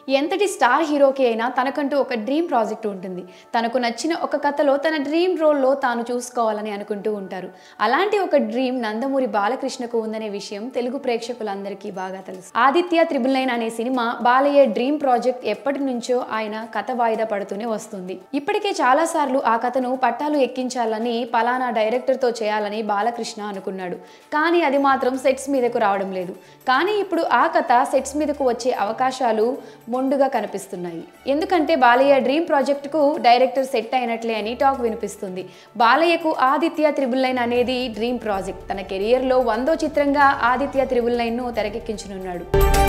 ఎంతటి స్టార్ హీరోకి అయినా తనకంటూ ఒక డ్రీమ్ ప్రాజెక్ట్ ఉంటుంది తనకు నచ్చిన ఒక కథలో తన డ్రీమ్ రోల్లో తాను చూసుకోవాలని అనుకుంటూ ఉంటారు అలాంటి ఒక డ్రీమ్ నందమూరి బాలకృష్ణకు ఉందనే విషయం తెలుగు ప్రేక్షకులందరికీ బాగా తెలుసు ఆదిత్య త్రిబుల్ నైన్ అనే సినిమా బాలయ్య డ్రీమ్ ప్రాజెక్ట్ ఎప్పటి నుంచో ఆయన కథ వాయిదా పడుతూనే వస్తుంది ఇప్పటికే చాలా సార్లు ఆ కథను పట్టాలు ఎక్కించాలని పలానా డైరెక్టర్తో చేయాలని బాలకృష్ణ అనుకున్నాడు కానీ అది మాత్రం సెట్స్ మీదకు రావడం లేదు కానీ ఇప్పుడు ఆ కథ సెట్స్ మీదకు వచ్చే అవకాశాలు మొండుగా కనిపిస్తున్నాయి ఎందుకంటే బాలయ్య డ్రీమ్ ప్రాజెక్టుకు డైరెక్టర్ సెట్ అయినట్లే అని టాక్ వినిపిస్తుంది బాలయ్యకు ఆదిత్య త్రిబుల్ నైన్ అనేది డ్రీమ్ ప్రాజెక్ట్ తన కెరియర్లో వందో చిత్రంగా ఆదిత్య త్రిబుల్ నైన్ను తెరకెక్కించనున్నాడు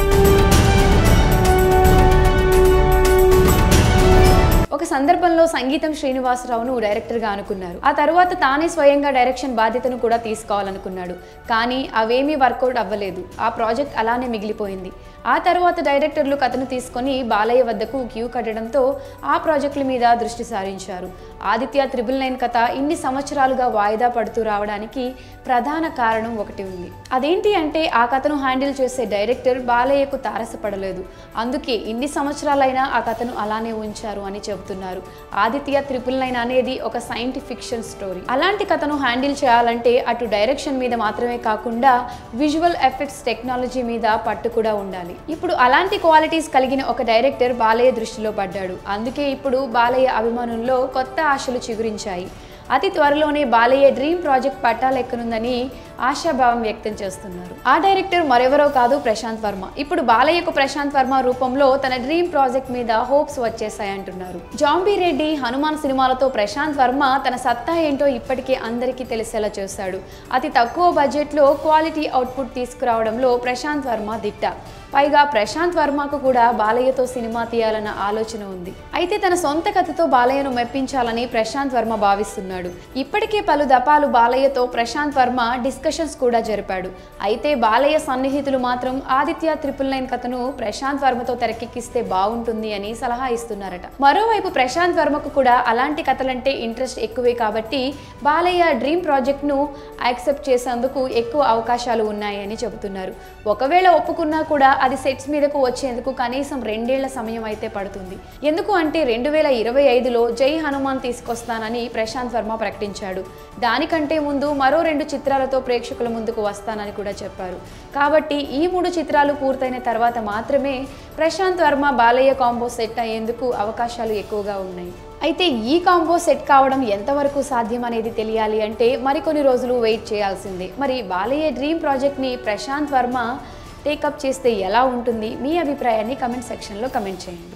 ఒక సందర్భంలో సంగీతం శ్రీనివాసరావును డైరెక్టర్గా అనుకున్నారు ఆ తర్వాత తానే స్వయంగా డైరెక్షన్ బాధ్యతను కూడా తీసుకోవాలనుకున్నాడు కానీ అవేమీ వర్కౌట్ అవ్వలేదు ఆ ప్రాజెక్ట్ అలానే మిగిలిపోయింది ఆ తర్వాత డైరెక్టర్లు కథను తీసుకొని బాలయ్య వద్దకు క్యూ కట్టడంతో ఆ ప్రాజెక్టుల మీద దృష్టి సారించారు ఆదిత్య త్రిబుల్ నైన్ కథ ఇన్ని సంవత్సరాలుగా వాయిదా పడుతూ రావడానికి ప్రధాన కారణం ఒకటి ఉంది అదేంటి అంటే ఆ కథను హ్యాండిల్ చేసే డైరెక్టర్ బాలయ్యకు తారసపడలేదు అందుకే ఇన్ని సంవత్సరాలైనా ఆ కథను అలానే ఉంచారు అని చెబుతున్నారు ఆదిత్య త్రిపుల్ నైన్ అనేది ఒక సైంటిఫిక్ ఫిక్షన్ స్టోరీ అలాంటి కథను హ్యాండిల్ చేయాలంటే అటు డైరెక్షన్ మీద మాత్రమే కాకుండా విజువల్ ఎఫెక్ట్స్ టెక్నాలజీ మీద పట్టు కూడా ఉండాలి ఇప్పుడు అలాంటి క్వాలిటీస్ కలిగిన ఒక డైరెక్టర్ బాలయ్య దృష్టిలో పడ్డాడు అందుకే ఇప్పుడు బాలయ్య అభిమానుల్లో కొత్త ఆశలు చిగురించాయి అతి త్వరలోనే బాలయ్య డ్రీమ్ ప్రాజెక్ట్ పట్టాలెక్కనుందని ఆశాభావం వ్యక్తం చేస్తున్నారు ఆ డైరెక్టర్ మరెవరో కాదు ప్రశాంత్ వర్మ ఇప్పుడు బాలయ్యకు ప్రశాంత్ వర్మ రూపంలో తన డ్రీమ్ ప్రాజెక్ట్ మీద హోప్స్ వచ్చేసాయంటున్నారు జాంబీ రెడ్డి హనుమాన్ సినిమాలతో ప్రశాంత్ వర్మ తన సత్తా ఏంటో ఇప్పటికే అందరికీ తెలిసేలా చేశాడు అతి తక్కువ బడ్జెట్లో క్వాలిటీ అవుట్పుట్ తీసుకురావడంలో ప్రశాంత్ వర్మ దిట్ట పైగా ప్రశాంత్ వర్మకు కూడా బాలయ్యతో సినిమా తీయాలన్న ఆలోచన ఉంది అయితే తన సొంత కథతో బాలయ్యను మెప్పించాలని ప్రశాంత్ వర్మ భావిస్తున్నాడు ఇప్పటికే పలు దపాలు బాలయ్యతో ప్రశాంత్ వర్మ డిస్కషన్స్ కూడా జరిపాడు అయితే బాలయ్య సన్నిహితులు మాత్రం ఆదిత్య త్రిపుల్ నైన్ కథను ప్రశాంత్ వర్మతో తెరకెక్కిస్తే బాగుంటుంది అని సలహా ఇస్తున్నారట మరోవైపు ప్రశాంత్ వర్మకు కూడా అలాంటి కథలంటే ఇంట్రెస్ట్ ఎక్కువే కాబట్టి బాలయ్య డ్రీమ్ ప్రాజెక్ట్ను యాక్సెప్ట్ చేసేందుకు ఎక్కువ అవకాశాలు ఉన్నాయని చెబుతున్నారు ఒకవేళ ఒప్పుకున్నా కూడా అది సెట్స్ మీదకు వచ్చేందుకు కనీసం రెండేళ్ల సమయం అయితే పడుతుంది ఎందుకు అంటే రెండు వేల ఇరవై ఐదులో జై హనుమాన్ తీసుకొస్తానని ప్రశాంత్ వర్మ ప్రకటించాడు దానికంటే ముందు మరో రెండు చిత్రాలతో ప్రేక్షకుల ముందుకు వస్తానని కూడా చెప్పారు కాబట్టి ఈ మూడు చిత్రాలు పూర్తయిన తర్వాత మాత్రమే ప్రశాంత్ వర్మ బాలయ్య కాంబో సెట్ అయ్యేందుకు అవకాశాలు ఎక్కువగా ఉన్నాయి అయితే ఈ కాంబో సెట్ కావడం ఎంతవరకు సాధ్యం అనేది తెలియాలి అంటే మరికొన్ని రోజులు వెయిట్ చేయాల్సిందే మరి బాలయ్య డ్రీమ్ ప్రాజెక్ట్ని ప్రశాంత్ వర్మ టేకప్ చేస్తే ఎలా ఉంటుంది మీ అభిప్రాయాన్ని కమెంట్ సెక్షన్లో కమెంట్ చేయండి